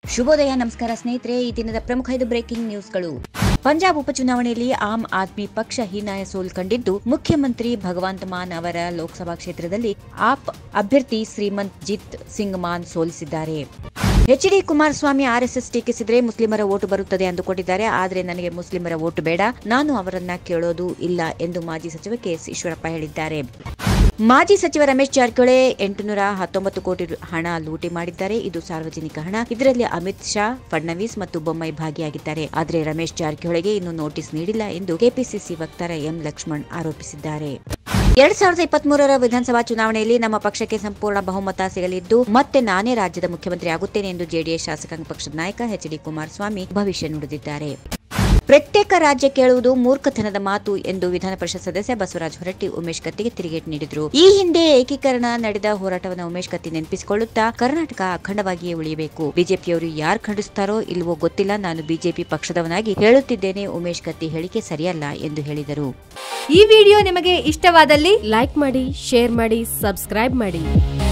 ಶುಭೋದಯ ನಮಸ್ಕಾರ ಸ್ನೇಹಿತರೆ ಈ ದಿನದ ಪ್ರಮುಖ ಐದು ಬ್ರೇಕಿಂಗ್ ನ್ಯೂಸ್ಗಳು ಪಂಜಾಬ್ ಉಪಚುನಾವಣೆಯಲ್ಲಿ ಆಮ್ ಆದ್ಮಿ ಪಕ್ಷ ಹೀನಾಯ ಸೋಲು ಕಂಡಿದ್ದು ಮುಖ್ಯಮಂತ್ರಿ ಭಗವಂತ ಮಾನ್ ಅವರ ಲೋಕಸಭಾ ಕ್ಷೇತ್ರದಲ್ಲಿ ಆಪ್ ಅಭ್ಯರ್ಥಿ ಶ್ರೀಮಂತ್ ಜಿತ್ ಸಿಂಗ್ ಮಾನ್ ಸೋಲಿಸಿದ್ದಾರೆ ಎಚ್ ಡಿ ಕುಮಾರಸ್ವಾಮಿ ಆರ್ಎಸ್ಎಸ್ ಟೀಕಿಸಿದ್ರೆ ಮುಸ್ಲಿಮರ ಓಟು ಬರುತ್ತದೆ ಅಂದುಕೊಂಡಿದ್ದಾರೆ ಆದರೆ ನನಗೆ ಮುಸ್ಲಿಮರ ಓಟು ಬೇಡ ನಾನು ಅವರನ್ನ ಕೇಳೋದು ಇಲ್ಲ ಎಂದು ಮಾಜಿ ಸಚಿವ ಕೆಎಸ್ ಈಶ್ವರಪ್ಪ ಹೇಳಿದ್ದಾರೆ ಮಾಜಿ ಸಚಿವ ರಮೇಶ್ ಜಾರಕಿಹೊಳಿ ಎಂಟುನೂರ ಹತ್ತೊಂಬತ್ತು ಕೋಟಿ ರು- ಹಣ ಲೂಟಿ ಮಾಡಿದ್ದಾರೆ ಇದು ಸಾರ್ವಜನಿಕ ಹಣ ಇದರಲ್ಲಿ ಅಮಿತ್ ಶಾ ಫಡ್ನವೀಸ್ ಮತ್ತು ಬೊಮ್ಮಾಯಿ ಭಾಗಿಯಾಗಿದ್ದಾರೆ ಆದರೆ ರಮೇಶ್ ಜಾರಕಿಹೊಳಿಗೆ ಇನ್ನೂ ನೋಟಿಸ್ ನೀಡಿಲ್ಲ ಎಂದು ಕೆಪಿಸಿಸಿ ವಕ್ತಾರ ಎಂ ಲಕ್ಷ್ಮಣ್ ಆರೋಪಿಸಿದ್ದಾರೆ ಎರಡ್ ಸಾವಿರದ ಇಪ್ಪತ್ಮೂರರ ವಿಧಾನಸಭಾ ಚುನಾವಣೆಯಲ್ಲಿ ನಮ್ಮ ಪಕ್ಷಕ್ಕೆ ಸಂಪೂರ್ಣ ಬಹುಮತ ಸಿಗಲಿದ್ದು ಮತ್ತೆ ನಾನೇ ರಾಜ್ಯದ ಮುಖ್ಯಮಂತ್ರಿ ಆಗುತ್ತೇನೆ ಎಂದು ಜೆಡಿಎಸ್ ಶಾಸಕಾಂಗ ಪಕ್ಷದ ನಾಯಕ ಎಚ್ ಡಿ ಕುಮಾರಸ್ವಾಮಿ ಭವಿಷ್ಯ ನುಡಿದಿದ್ದಾರೆ ಪ್ರತ್ಯೇಕ ರಾಜ್ಯ ಕೇಳುವುದು ಮೂರ್ಖತನದ ಮಾತು ಎಂದು ವಿಧಾನ ಪರಿಷತ್ ಸದಸ್ಯ ಬಸವರಾಜ ಹೊರಟ್ಟಿ ಉಮೇಶ್ ಕತ್ತಿಗೆ ತಿರುಗೇಟು ನೀಡಿದರು ಈ ಹಿಂದೆ ಏಕೀಕರಣ ನಡೆದ ಹೋರಾಟವನ್ನು ಉಮೇಶ್ ಕತ್ತಿ ನೆನಪಿಸಿಕೊಳ್ಳುತ್ತಾ ಕರ್ನಾಟಕ ಅಖಂಡವಾಗಿಯೇ ಉಳಿಯಬೇಕು ಬಿಜೆಪಿಯವರು ಯಾರು ಖಂಡಿಸುತ್ತಾರೋ ಇಲ್ವೋ ಗೊತ್ತಿಲ್ಲ ನಾನು ಬಿಜೆಪಿ ಪಕ್ಷದವನಾಗಿ ಹೇಳುತ್ತಿದ್ದೇನೆ ಉಮೇಶ್ ಕತ್ತಿ ಹೇಳಿಕೆ ಸರಿಯಲ್ಲ ಎಂದು ಹೇಳಿದರು ಈ ವಿಡಿಯೋ ನಿಮಗೆ ಇಷ್ಟವಾದಲ್ಲಿ ಲೈಕ್ ಮಾಡಿ ಶೇರ್ ಮಾಡಿ ಸಬ್ಸ್ಕ್ರೈಬ್ ಮಾಡಿ